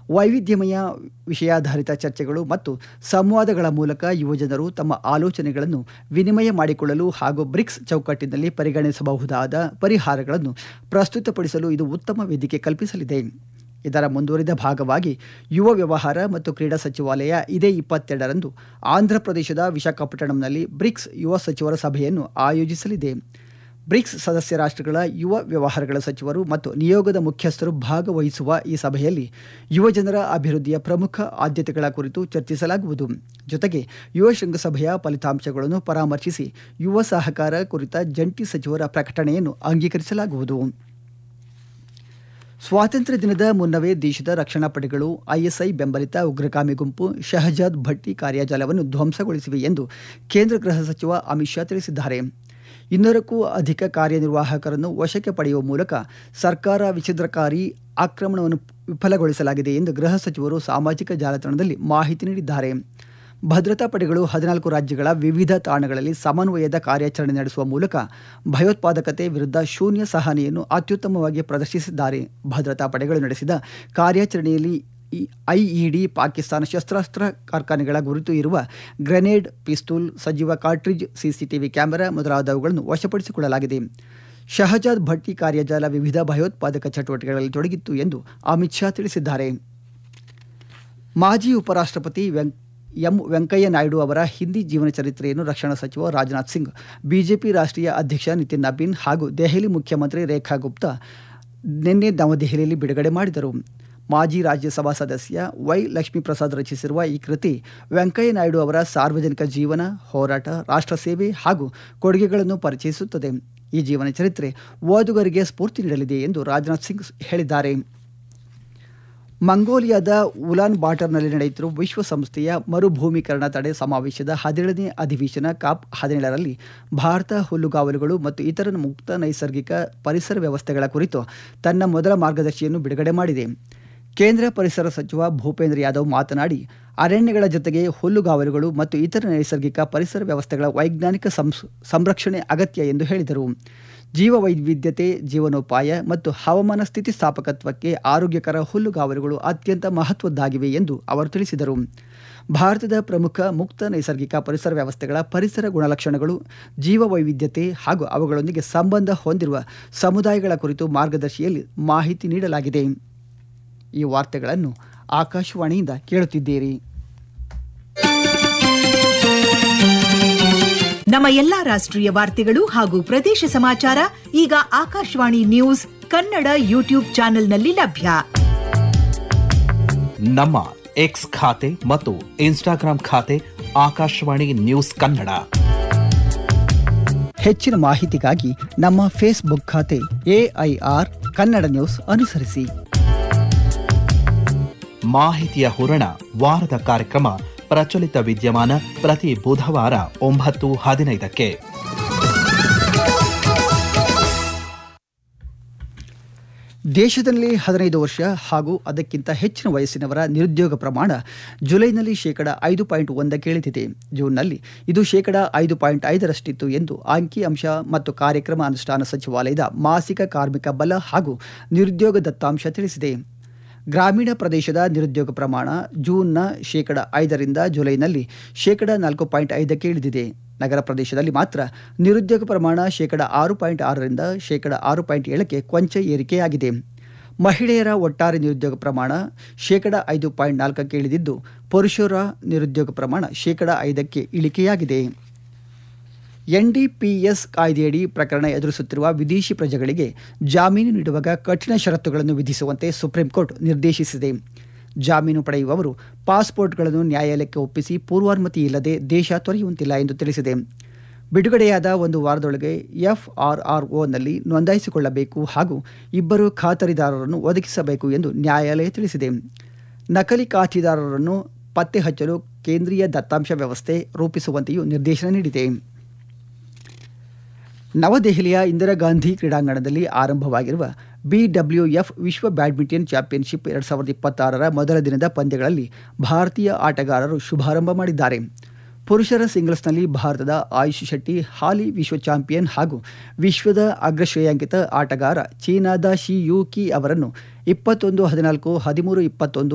ವೈವಿಧ್ಯಮಯ ವಿಷಯಾಧಾರಿತ ಚರ್ಚೆಗಳು ಮತ್ತು ಸಂವಾದಗಳ ಮೂಲಕ ಯುವಜನರು ತಮ್ಮ ಆಲೋಚನೆಗಳನ್ನು ವಿನಿಮಯ ಮಾಡಿಕೊಳ್ಳಲು ಹಾಗೂ ಬ್ರಿಕ್ಸ್ ಚೌಕಟ್ಟಿನಲ್ಲಿ ಪರಿಗಣಿಸಬಹುದಾದ ಪರಿಹಾರಗಳನ್ನು ಪ್ರಸ್ತುತಪಡಿಸಲು ಇದು ಉತ್ತಮ ವೇದಿಕೆ ಕಲ್ಪಿಸಲಿದೆ ಇದರ ಮುಂದುವರಿದ ಭಾಗವಾಗಿ ಯುವ ವ್ಯವಹಾರ ಮತ್ತು ಕ್ರೀಡಾ ಸಚಿವಾಲಯ ಇದೇ ಇಪ್ಪತ್ತೆರಡರಂದು ಆಂಧ್ರಪ್ರದೇಶದ ವಿಶಾಖಪಟ್ಟಣಂನಲ್ಲಿ ಬ್ರಿಕ್ಸ್ ಯುವ ಸಚಿವರ ಸಭೆಯನ್ನು ಆಯೋಜಿಸಲಿದೆ ಬ್ರಿಕ್ಸ್ ಸದಸ್ಯ ರಾಷ್ಟ್ರಗಳ ಯುವ ವ್ಯವಹಾರಗಳ ಸಚಿವರು ಮತ್ತು ನಿಯೋಗದ ಮುಖ್ಯಸ್ಥರು ಭಾಗವಹಿಸುವ ಈ ಸಭೆಯಲ್ಲಿ ಯುವಜನರ ಅಭಿವೃದ್ಧಿಯ ಪ್ರಮುಖ ಆದ್ಯತೆಗಳ ಕುರಿತು ಚರ್ಚಿಸಲಾಗುವುದು ಜೊತೆಗೆ ಯುವ ಶೃಂಗಸಭೆಯ ಫಲಿತಾಂಶಗಳನ್ನು ಪರಾಮರ್ಶಿಸಿ ಯುವ ಸಹಕಾರ ಕುರಿತ ಜಂಟಿ ಸಚಿವರ ಪ್ರಕಟಣೆಯನ್ನು ಅಂಗೀಕರಿಸಲಾಗುವುದು ಸ್ವಾತಂತ್ರ್ಯ ದಿನದ ಮುನ್ನವೇ ದೇಶದ ರಕ್ಷಣಾ ಪಡೆಗಳು ಐಎಸ್ಐ ಬೆಂಬಲಿತ ಉಗ್ರಗಾಮಿ ಗುಂಪು ಶಹಜಾದ್ ಭಟ್ಟಿ ಕಾರ್ಯಾಜಾಲವನ್ನು ಧ್ವಂಸಗೊಳಿಸಿವೆ ಎಂದು ಕೇಂದ್ರ ಗೃಹ ಸಚಿವ ಅಮಿತ್ ಶಾ ತಿಳಿಸಿದ್ದಾರೆ ಇನ್ನೂರಕ್ಕೂ ಅಧಿಕ ಕಾರ್ಯನಿರ್ವಾಹಕರನ್ನು ವಶಕ್ಕೆ ಪಡೆಯುವ ಮೂಲಕ ಸರ್ಕಾರ ವಿಚ್ಛಿದ್ರಕಾರಿ ಆಕ್ರಮಣವನ್ನು ವಿಫಲಗೊಳಿಸಲಾಗಿದೆ ಎಂದು ಗೃಹ ಸಚಿವರು ಸಾಮಾಜಿಕ ಜಾಲತಾಣದಲ್ಲಿ ಮಾಹಿತಿ ನೀಡಿದ್ದಾರೆ ಭದ್ರತಾ ಪಡೆಗಳು ಹದಿನಾಲ್ಕು ರಾಜ್ಯಗಳ ವಿವಿಧ ತಾಣಗಳಲ್ಲಿ ಸಮನ್ವಯದ ಕಾರ್ಯಾಚರಣೆ ನಡೆಸುವ ಮೂಲಕ ಭಯೋತ್ಪಾದಕತೆ ವಿರುದ್ಧ ಶೂನ್ಯ ಸಹನೆಯನ್ನು ಅತ್ಯುತ್ತಮವಾಗಿ ಪ್ರದರ್ಶಿಸಿದ್ದಾರೆ ಭದ್ರತಾ ಪಡೆಗಳು ನಡೆಸಿದ ಕಾರ್ಯಾಚರಣೆಯಲ್ಲಿ ಈ ಐಇಡಿ ಪಾಕಿಸ್ತಾನ ಶಸ್ತ್ರಾಸ್ತ್ರ ಕಾರ್ಖಾನೆಗಳ ಗುರುತು ಇರುವ ಗ್ರೆನೇಡ್ ಪಿಸ್ತೂಲ್ ಸಜೀವ ಕಾರ್ಟ್ರಿಜ್ ಸಿಸಿಟಿವಿ ಕ್ಯಾಮೆರಾ ಮೊದಲಾದವುಗಳನ್ನು ವಶಪಡಿಸಿಕೊಳ್ಳಲಾಗಿದೆ ಶಹಜಾದ್ ಭಟ್ಟಿ ಕಾರ್ಯಜಾಲ ವಿವಿಧ ಭಯೋತ್ಪಾದಕ ಚಟುವಟಿಕೆಗಳಲ್ಲಿ ತೊಡಗಿತ್ತು ಎಂದು ಅಮಿತ್ ಶಾ ತಿಳಿಸಿದ್ದಾರೆ ಮಾಜಿ ಉಪರಾಷ್ಟ್ರಪತಿ ವೆಂ ಎಂ ವೆಂಕಯ್ಯ ನಾಯ್ಡು ಅವರ ಹಿಂದಿ ಜೀವನ ಚರಿತ್ರೆಯನ್ನು ರಕ್ಷಣಾ ಸಚಿವ ರಾಜನಾಥ್ ಸಿಂಗ್ ಬಿಜೆಪಿ ರಾಷ್ಟ್ರೀಯ ಅಧ್ಯಕ್ಷ ನಿತಿನ್ ನಬೀನ್ ಹಾಗೂ ದೆಹಲಿ ಮುಖ್ಯಮಂತ್ರಿ ರೇಖಾ ಗುಪ್ತಾ ನಿನ್ನೆ ನವದೆಹಲಿಯಲ್ಲಿ ಬಿಡುಗಡೆ ಮಾಡಿದರು ಮಾಜಿ ರಾಜ್ಯಸಭಾ ಸದಸ್ಯ ವೈ ಲಕ್ಷ್ಮೀಪ್ರಸಾದ್ ರಚಿಸಿರುವ ಈ ಕೃತಿ ವೆಂಕಯ್ಯ ನಾಯ್ಡು ಅವರ ಸಾರ್ವಜನಿಕ ಜೀವನ ಹೋರಾಟ ರಾಷ್ಟ್ರ ಸೇವೆ ಹಾಗೂ ಕೊಡುಗೆಗಳನ್ನು ಪರಿಚಯಿಸುತ್ತದೆ ಈ ಜೀವನ ಚರಿತ್ರೆ ಓದುಗರಿಗೆ ಸ್ಫೂರ್ತಿ ನೀಡಲಿದೆ ಎಂದು ರಾಜನಾಥ್ ಸಿಂಗ್ ಹೇಳಿದ್ದಾರೆ ಮಂಗೋಲಿಯಾದ ಉಲಾನ್ ಬಾಟರ್ನಲ್ಲಿ ನಡೆಯುತ್ತಿರುವ ವಿಶ್ವಸಂಸ್ಥೆಯ ಮರುಭೂಮೀಕರಣ ತಡೆ ಸಮಾವೇಶದ ಹದಿನೇಳನೇ ಅಧಿವೇಶನ ಕಾಪ್ ಹದಿನೇಳರಲ್ಲಿ ಭಾರತ ಹುಲ್ಲುಗಾವಲುಗಳು ಮತ್ತು ಇತರ ಮುಕ್ತ ನೈಸರ್ಗಿಕ ಪರಿಸರ ವ್ಯವಸ್ಥೆಗಳ ಕುರಿತು ತನ್ನ ಮೊದಲ ಮಾರ್ಗದರ್ಶಿಯನ್ನು ಬಿಡುಗಡೆ ಮಾಡಿದೆ ಕೇಂದ್ರ ಪರಿಸರ ಸಚಿವ ಭೂಪೇಂದ್ರ ಯಾದವ್ ಮಾತನಾಡಿ ಅರಣ್ಯಗಳ ಜೊತೆಗೆ ಹುಲ್ಲುಗಾವಲುಗಳು ಮತ್ತು ಇತರ ನೈಸರ್ಗಿಕ ಪರಿಸರ ವ್ಯವಸ್ಥೆಗಳ ವೈಜ್ಞಾನಿಕ ಸಂರಕ್ಷಣೆ ಅಗತ್ಯ ಎಂದು ಹೇಳಿದರು ಜೀವ ವೈವಿಧ್ಯತೆ ಜೀವನೋಪಾಯ ಮತ್ತು ಹವಾಮಾನ ಸ್ಥಿತಿಸ್ಥಾಪಕತ್ವಕ್ಕೆ ಆರೋಗ್ಯಕರ ಹುಲ್ಲುಗಾವಲುಗಳು ಅತ್ಯಂತ ಮಹತ್ವದ್ದಾಗಿವೆ ಎಂದು ಅವರು ತಿಳಿಸಿದರು ಭಾರತದ ಪ್ರಮುಖ ಮುಕ್ತ ನೈಸರ್ಗಿಕ ಪರಿಸರ ವ್ಯವಸ್ಥೆಗಳ ಪರಿಸರ ಗುಣಲಕ್ಷಣಗಳು ಜೀವ ವೈವಿಧ್ಯತೆ ಹಾಗೂ ಅವುಗಳೊಂದಿಗೆ ಸಂಬಂಧ ಹೊಂದಿರುವ ಸಮುದಾಯಗಳ ಕುರಿತು ಮಾರ್ಗದರ್ಶಿಯಲ್ಲಿ ಮಾಹಿತಿ ನೀಡಲಾಗಿದೆ ಈ ವಾರ್ತೆಗಳನ್ನು ಆಕಾಶವಾಣಿಯಿಂದ ಕೇಳುತ್ತಿದ್ದೀರಿ ನಮ್ಮ ಎಲ್ಲಾ ರಾಷ್ಟ್ರೀಯ ವಾರ್ತೆಗಳು ಹಾಗೂ ಪ್ರದೇಶ ಸಮಾಚಾರ ಈಗ ಆಕಾಶವಾಣಿ ನ್ಯೂಸ್ ಕನ್ನಡ ಯೂಟ್ಯೂಬ್ ಚಾನೆಲ್ನಲ್ಲಿ ಲಭ್ಯ ನಮ್ಮ ಎಕ್ಸ್ ಖಾತೆ ಮತ್ತು ಇನ್ಸ್ಟಾಗ್ರಾಂ ಖಾತೆ ಆಕಾಶವಾಣಿ ನ್ಯೂಸ್ ಕನ್ನಡ ಹೆಚ್ಚಿನ ಮಾಹಿತಿಗಾಗಿ ನಮ್ಮ ಫೇಸ್ಬುಕ್ ಖಾತೆ ಎಐಆರ್ ಕನ್ನಡ ನ್ಯೂಸ್ ಅನುಸರಿಸಿ ಮಾಹಿತಿಯ ಹೂರಣ ವಾರದ ಕಾರ್ಯಕ್ರಮ ಪ್ರಚಲಿತ ವಿದ್ಯಮಾನ ಪ್ರತಿ ಬುಧವಾರ ಒಂಬತ್ತು ಹದಿನೈದಕ್ಕೆ ದೇಶದಲ್ಲಿ ಹದಿನೈದು ವರ್ಷ ಹಾಗೂ ಅದಕ್ಕಿಂತ ಹೆಚ್ಚಿನ ವಯಸ್ಸಿನವರ ನಿರುದ್ಯೋಗ ಪ್ರಮಾಣ ಜುಲೈನಲ್ಲಿ ಶೇಕಡ ಐದು ಪಾಯಿಂಟ್ ಒಂದಕ್ಕೆ ಇಳಿದಿದೆ ಜೂನ್ನಲ್ಲಿ ಇದು ಶೇಕಡ ಐದು ಪಾಯಿಂಟ್ ಐದರಷ್ಟಿತ್ತು ಎಂದು ಅಂಕಿಅಂಶ ಮತ್ತು ಕಾರ್ಯಕ್ರಮ ಅನುಷ್ಠಾನ ಸಚಿವಾಲಯದ ಮಾಸಿಕ ಕಾರ್ಮಿಕ ಬಲ ಹಾಗೂ ನಿರುದ್ಯೋಗ ದತ್ತಾಂಶ ತಿಳಿಸಿದೆ ಗ್ರಾಮೀಣ ಪ್ರದೇಶದ ನಿರುದ್ಯೋಗ ಪ್ರಮಾಣ ಜೂನ್ನ ಶೇಕಡ ಐದರಿಂದ ಜುಲೈನಲ್ಲಿ ಶೇಕಡ ನಾಲ್ಕು ಪಾಯಿಂಟ್ ಐದಕ್ಕೆ ಇಳಿದಿದೆ ನಗರ ಪ್ರದೇಶದಲ್ಲಿ ಮಾತ್ರ ನಿರುದ್ಯೋಗ ಪ್ರಮಾಣ ಶೇಕಡ ಆರು ಪಾಯಿಂಟ್ ಆರರಿಂದ ಶೇಕಡ ಆರು ಪಾಯಿಂಟ್ ಏಳಕ್ಕೆ ಕೊಂಚ ಏರಿಕೆಯಾಗಿದೆ ಮಹಿಳೆಯರ ಒಟ್ಟಾರೆ ನಿರುದ್ಯೋಗ ಪ್ರಮಾಣ ಶೇಕಡ ಐದು ಪಾಯಿಂಟ್ ನಾಲ್ಕಕ್ಕೆ ಇಳಿದಿದ್ದು ಪುರುಷರ ನಿರುದ್ಯೋಗ ಪ್ರಮಾಣ ಶೇಕಡ ಐದಕ್ಕೆ ಇಳಿಕೆಯಾಗಿದೆ ಎನ್ಡಿಪಿಎಸ್ ಕಾಯ್ದೆಯಡಿ ಪ್ರಕರಣ ಎದುರಿಸುತ್ತಿರುವ ವಿದೇಶಿ ಪ್ರಜೆಗಳಿಗೆ ಜಾಮೀನು ನೀಡುವಾಗ ಕಠಿಣ ಷರತ್ತುಗಳನ್ನು ವಿಧಿಸುವಂತೆ ಸುಪ್ರೀಂ ಕೋರ್ಟ್ ನಿರ್ದೇಶಿಸಿದೆ ಜಾಮೀನು ಪಡೆಯುವವರು ಪಾಸ್ಪೋರ್ಟ್ಗಳನ್ನು ನ್ಯಾಯಾಲಯಕ್ಕೆ ಒಪ್ಪಿಸಿ ಪೂರ್ವಾನುಮತಿ ಇಲ್ಲದೆ ದೇಶ ತೊರೆಯುವಂತಿಲ್ಲ ಎಂದು ತಿಳಿಸಿದೆ ಬಿಡುಗಡೆಯಾದ ಒಂದು ವಾರದೊಳಗೆ ಎಫ್ಆರ್ಆರ್ಒನಲ್ಲಿ ನೋಂದಾಯಿಸಿಕೊಳ್ಳಬೇಕು ಹಾಗೂ ಇಬ್ಬರು ಖಾತರಿದಾರರನ್ನು ಒದಗಿಸಬೇಕು ಎಂದು ನ್ಯಾಯಾಲಯ ತಿಳಿಸಿದೆ ನಕಲಿ ಖಾತೆದಾರರನ್ನು ಪತ್ತೆ ಹಚ್ಚಲು ಕೇಂದ್ರೀಯ ದತ್ತಾಂಶ ವ್ಯವಸ್ಥೆ ರೂಪಿಸುವಂತೆಯೂ ನಿರ್ದೇಶನ ನೀಡಿದೆ ನವದೆಹಲಿಯ ಇಂದಿರಾ ಗಾಂಧಿ ಕ್ರೀಡಾಂಗಣದಲ್ಲಿ ಆರಂಭವಾಗಿರುವ ಬಿಡಬ್ಲ್ಯೂಎಫ್ ವಿಶ್ವ ಬ್ಯಾಡ್ಮಿಂಟನ್ ಚಾಂಪಿಯನ್ಶಿಪ್ ಎರಡು ಸಾವಿರದ ಇಪ್ಪತ್ತಾರರ ಮೊದಲ ದಿನದ ಪಂದ್ಯಗಳಲ್ಲಿ ಭಾರತೀಯ ಆಟಗಾರರು ಶುಭಾರಂಭ ಮಾಡಿದ್ದಾರೆ ಪುರುಷರ ಸಿಂಗಲ್ಸ್ನಲ್ಲಿ ಭಾರತದ ಆಯುಷ್ ಶೆಟ್ಟಿ ಹಾಲಿ ವಿಶ್ವ ಚಾಂಪಿಯನ್ ಹಾಗೂ ವಿಶ್ವದ ಅಗ್ರಶ್ರೇಯಾಂಕಿತ ಆಟಗಾರ ಚೀನಾದ ಶಿ ಯು ಕಿ ಅವರನ್ನು ಇಪ್ಪತ್ತೊಂದು ಹದಿನಾಲ್ಕು ಹದಿಮೂರು ಇಪ್ಪತ್ತೊಂದು